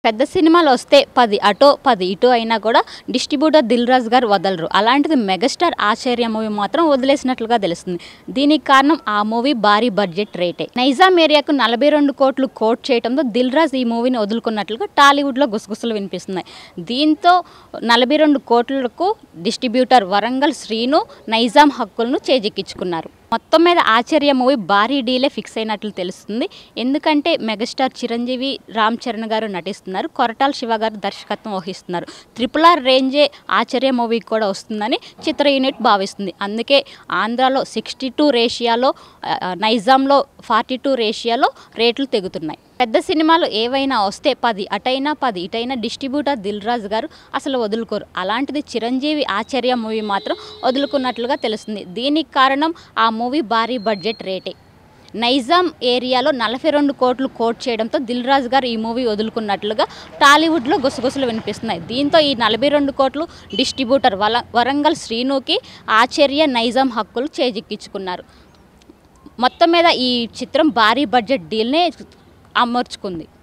పెద్ద సినిమాలు వస్తే పది అటో పది ఇటో అయినా కూడా డిస్ట్రిబ్యూటర్ దిల్ రాజు గారు వదలరు అలాంటిది మెగాస్టార్ ఆచార్య మూవీ మాత్రం వదిలేసినట్లుగా తెలుస్తుంది దీనికి కారణం ఆ మూవీ భారీ బడ్జెట్ రేటే నైజాం ఏరియాకు నలభై రెండు కోట్లు కోట్ చేయడంతో దిల్ రాజు ఈ మూవీని వదులుకున్నట్లుగా టాలీవుడ్లో గుసగుసలు వినిపిస్తున్నాయి దీంతో నలభై రెండు కోట్లకు డిస్ట్రిబ్యూటర్ వరంగల్ శ్రీను నైజాం హక్కులను చేజిక్కించుకున్నారు మొత్తం మీద ఆచార్య మూవీ భారీ డీలే ఫిక్స్ అయినట్లు తెలుస్తుంది ఎందుకంటే మెగాస్టార్ చిరంజీవి రామ్ చరణ్ గారు నటిస్తున్నారు కొరటాల శివ గారు దర్శకత్వం వహిస్తున్నారు ట్రిపుల్ ఆర్ రేంజే ఆచార్య మూవీకి కూడా వస్తుందని చిత్ర యూనిట్ భావిస్తుంది అందుకే ఆంధ్రాలో సిక్స్టీ టూ రేషియాలో ఆ, నైజాంలో ఫార్టీ టూ రేషియాలో రేట్లు తెగుతున్నాయి పెద్ద సినిమాలు ఏవైనా వస్తే పది అటైనా పది ఇటైనా డిస్ట్రిబ్యూటర్ దిల్ రాజు గారు అసలు వదులుకోరు అలాంటిది చిరంజీవి ఆచార్య మూవీ మాత్రం వదులుకున్నట్లుగా తెలుస్తుంది దీనికి కారణం ఆ మూవీ భారీ బడ్జెట్ రేటే నైజాం ఏరియాలో నలభై రెండు కోట్లు కోట్ చేయడంతో దిల్ రాజు గారు ఈ మూవీ వదులుకున్నట్లుగా టాలీవుడ్లో గుసగుసలు వినిపిస్తున్నాయి దీంతో ఈ నలభై రెండు కోట్లు డిస్ట్రిబ్యూటర్ వల వరంగల్ శ్రీనుకి ఆచార్య నైజాం హక్కులు చేజిక్కించుకున్నారు మొత్తం మీద ఈ చిత్రం భారీ బడ్జెట్ డీల్నే అమర్చుకుంది